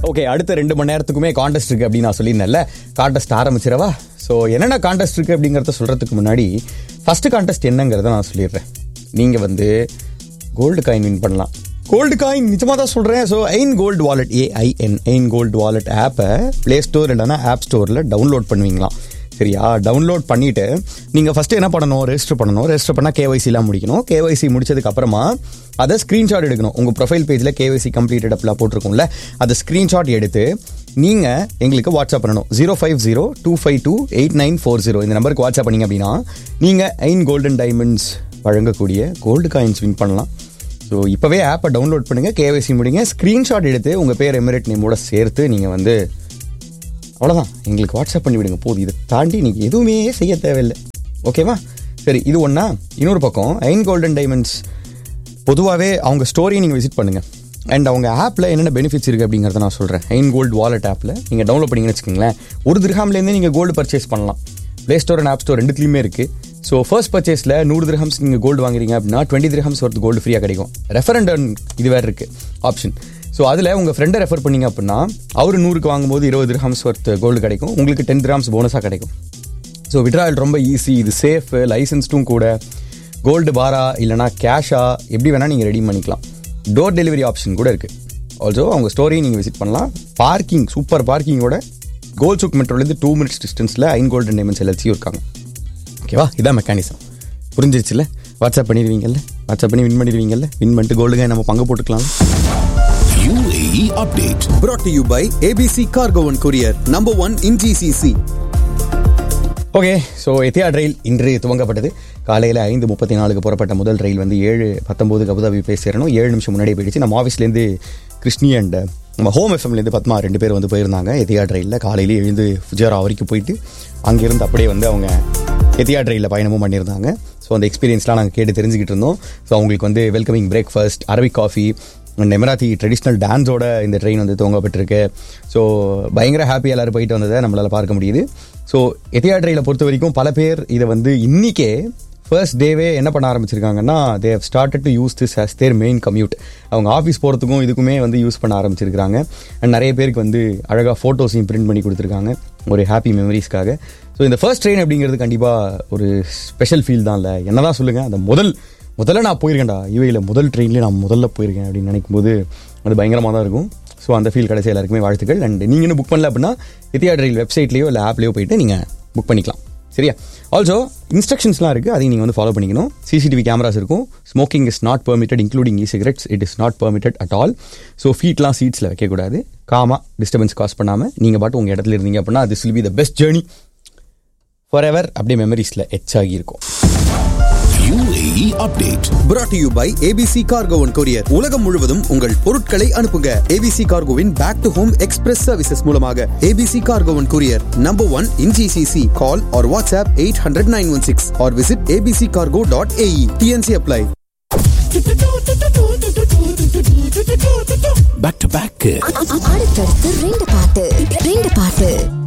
Okay அடுத்த ரெண்டு மணி நேரத்துக்குமே contest இருக்கு அப்படின்னு நான் சொல்லியிருந்தேன்ல காண்டெஸ்ட் ஆரம்பிச்சிடவா ஸோ என்னென்ன காண்டெஸ்ட் இருக்கு அப்படிங்கிறத சொல்றதுக்கு முன்னாடி ஃபர்ஸ்ட் காண்டெஸ்ட் என்னங்கிறத நான் சொல்லிடுறேன் நீங்க வந்து கோல்டு காயின் வின் பண்ணலாம் கோல்டு காயின் நிஜமாக தான் சொல்கிறேன் so AIN gold wallet AIN AIN gold wallet ஆப்பை ப்ளே ஸ்டோர் இல்லைனா ஆப் ஸ்டோரில் டவுன்லோட் பண்ணுவீங்களாம் சரியா டவுன்லோட் பண்ணிட்டு நீங்கள் ஃபஸ்ட்டு என்ன பண்ணணும் ரெஜிஸ்டர் பண்ணணும் ரெஜிஸ்டர் பண்ணால் கேஒய்சிலாம் முடிக்கணும் கேஒய்சி முடிச்சதுக்கு அப்புறமா அதை ஸ்க்ரீன்ஷாட் எடுக்கணும் உங்கள் ப்ரொஃபைல் பேஜில் கேஒய்சி கம்ப்ளீட்டட் அப்படிலாம் போட்டிருக்கும்ல அதை ஸ்க்ரீன்ஷாட் எடுத்து நீங்கள் எங்களுக்கு வாட்ஸ்அப் பண்ணணும் zero five zero two five two eight nine four zero இந்த நம்பருக்கு வாட்ஸ்அப் பண்ணீங்க அப்படின்னா நீங்கள் ஐன் கோல்டன் டைமண்ட்ஸ் வழங்கக்கூடிய கோல்டு காயின்ஸ் வின் பண்ணலாம் ஸோ இப்போவே ஆப்பை டவுன்லோட் பண்ணுங்கள் கேஒய்சி முடிங்க ஸ்க்ரீன்ஷாட் எடுத்து உங்கள் பேர் எமிரேட் நேமோட சேர்த்து நீங்கள் வந்து அவ்வளோதான் எங்களுக்கு வாட்ஸ்அப் பண்ணி விடுங்க போதும் இதை தாண்டி நீங்கள் எதுவுமே செய்ய தேவையில்லை ஓகேவா சரி இது ஒன்றா இன்னொரு பக்கம் ஐன் கோல்டன் டைமண்ட்ஸ் பொதுவாகவே அவங்க ஸ்டோரியை நீங்கள் விசிட் பண்ணுங்கள் அண்ட் அவங்க ஆப்பில் என்னென்ன பெனிஃபிட்ஸ் இருக்குது அப்படிங்கிறத நான் சொல்கிறேன் ஐன் கோல்டு வாலெட் ஆப்பில் நீங்கள் டவுன்லோட் பண்ணிங்கன்னு வச்சுக்கோங்களேன் ஒரு திரஹாம்லேருந்தே நீங்கள் கோல்டு பர்ச்சேஸ் பண்ணலாம் play store and app store ரெண்டுத்துலையுமே இருக்குது ஸோ ஃபர்ஸ்ட் பர்ச்சேஸில் நூறு திரஹம்ஸ் நீங்கள் கோல்டு வாங்குறீங்க அப்படின்னா டுவெண்ட்டி திரஹம்ஸ் ஒருத்து கோல்டு ஃப்ரீயாக கிடைக்கும் ரெஃபரண்ட் இது வேறு இருக்குது ஆப்ஷன் ஸோ அதில் உங்கள் ஃப்ரெண்டை ரெஃபர் பண்ணீங்க அப்படின்னா அவர் நூறுக்கு வாங்கும்போது இருபது திரஹம்ஸ் ஒர்த் கோல்டு கிடைக்கும் உங்களுக்கு டென் திரஹம்ஸ் போனஸாக கிடைக்கும் ஸோ விட்ராயல் ரொம்ப ஈஸி இது சேஃப் லைசன்ஸ்டும் கூட கோல்டு பாரா இல்லைனா கேஷா எப்படி வேணால் நீங்கள் ரெடி பண்ணிக்கலாம் டோர் டெலிவரி ஆப்ஷன் கூட இருக்குது ஆல்சோ அவங்க ஸ்டோரியை நீங்கள் விசிட் பண்ணலாம் பார்க்கிங் சூப்பர் பார்க்கிங்கோட கோல் சுக் மெட்ரோலேருந்து டூ மினிட்ஸ் டிஸ்டன்ஸில் ஐன் கோல்டன் டைமண்ட்ஸ் எல்எல்சியும் இருக்காங்க ஓகேவா இதான் மெக்கானிசம் புரிஞ்சிருச்சுல வாட்ஸ்அப் பண்ணிடுவீங்கல்ல வாட்ஸ்அப் பண்ணி வின் பண்ணிடுவீங்கல்ல வின் பண்ணிட்டு கோல்டுங்க நம்ம பங்கு போட்டுக்கலாம் UAE update. brought to you by ABC Cargo and Courier, number one in GCC. Okay so Etihad rail இன்று துவங்கப்பட்டது காலையில் ஐந்து முப்பத்தி நாலுக்கு புறப்பட்ட முதல் ரயில் வந்து ஏழு பத்தொம்போதுக்கு அபுதாபி போய் சேரணும் ஏழு நிமிஷம் முன்னாடியே போயிடுச்சு நம்ம ஆஃபீஸ்லேருந்து கிருஷ்ணி அண்ட் நம்ம ஹோம் எஃப்எம்லேருந்து பத்மா ரெண்டு பேர் வந்து போயிருந்தாங்க எத்தியாட் ரயிலில் காலையிலேயே எழுந்து ஃபுஜாரா வரைக்கும் போயிட்டு அங்கேருந்து அப்படியே வந்து அவங்க எத்தியாட் ரயிலில் பயணமும் பண்ணியிருந்தாங்க ஸோ அந்த எக்ஸ்பீரியன்ஸ்லாம் நாங்கள் கேட்டு தெரிஞ்சுக்கிட்டு இருந்தோம் ஸோ அவங்களுக்கு வந்து welcoming breakfast Arabic coffee and Emirati traditional டான்ஸோட இந்த ட்ரெயின் வந்து துவங்கப்பட்டிருக்கு ஸோ பயங்கர ஹாப்பி எல்லாரும் போயிட்டு வந்ததை நம்மளால் பார்க்க முடியுது ஸோ எத்தியா ட்ரெயினை பொறுத்த வரைக்கும் பல பேர் இதை வந்து இன்னிக்கே ஃபர்ஸ்ட் டேவே என்ன பண்ண ஆரம்பிச்சிருக்காங்கன்னா they have started to use this as their main commute அவங்க ஆஃபீஸ் போகிறதுக்கும் இதுக்குமே வந்து யூஸ் பண்ண ஆரம்பிச்சிருக்காங்க அண்ட் நிறைய பேருக்கு வந்து அழகாக ஃபோட்டோஸையும் பிரிண்ட் பண்ணி கொடுத்துருக்காங்க ஒரு ஹாப்பி மெமரிஸ்க்காக ஸோ இந்த ஃபர்ஸ்ட் ட்ரெயின் அப்படிங்கிறது கண்டிப்பாக ஒரு ஸ்பெஷல் ஃபீல் தான் இல்லை என்னதான் சொல்லுங்கள் அந்த முதல் முதல்ல நான் போயிருக்கேன்டா யூஏயில் முதல் ட்ரெயின்லேயே நான் முதல்ல போயிருக்கேன் அப்படின்னு நினைக்கும் போது அது பயங்கரமாக தான் இருக்கும் ஸோ அந்த ஃபீல் கிடைச்ச எல்லாருக்குமே வாழ்த்துக்கள் அண்ட் நீங்கள் இன்னும் புக் பண்ணல அப்படின்னா எத்தியா ரயில் வெப்சைட்லேயோ இல்லை ஆப்லேயோ போயிட்டு நீங்கள் புக் பண்ணிக்கலாம் சரியா ஆல்சோ இன்ஸ்ட்ரக்ஷன்ஸ்லாம் இருக்குது அதையும் நீங்கள் வந்து ஃபாலோ பண்ணிக்கணும் சிசிடிவி கேமராஸ் இருக்கும் smoking is not permitted including e cigarettes it is not permitted at all so ஃபீட்லாம் சீட்ஸில் வைக்கக்கூடாது காமா டிஸ்டர்பன்ஸ் காஸ் பண்ணாமல் நீங்கள் பாட்டு உங்கள் இடத்துல இருந்தீங்க அப்படின்னா this will be the best journey for ever அப்படியே மெமரிஸில் எச் ஆகி இருக்கும் UAE update. brought to you by ABC Cargo and Courier. உலகம் முழுவதும் உங்கள் பொருட்களை அனுப்புங்க ABC Cargoவின் back to home express services மூலமாக ABC Cargo and Courier, number one in GCC. Call or WhatsApp 800 916 or visit abccargo.ae. TNC apply. Back to back. அடுத்தடுத்து ரெண்டு பாட்டு ரெண்டு பாட்டு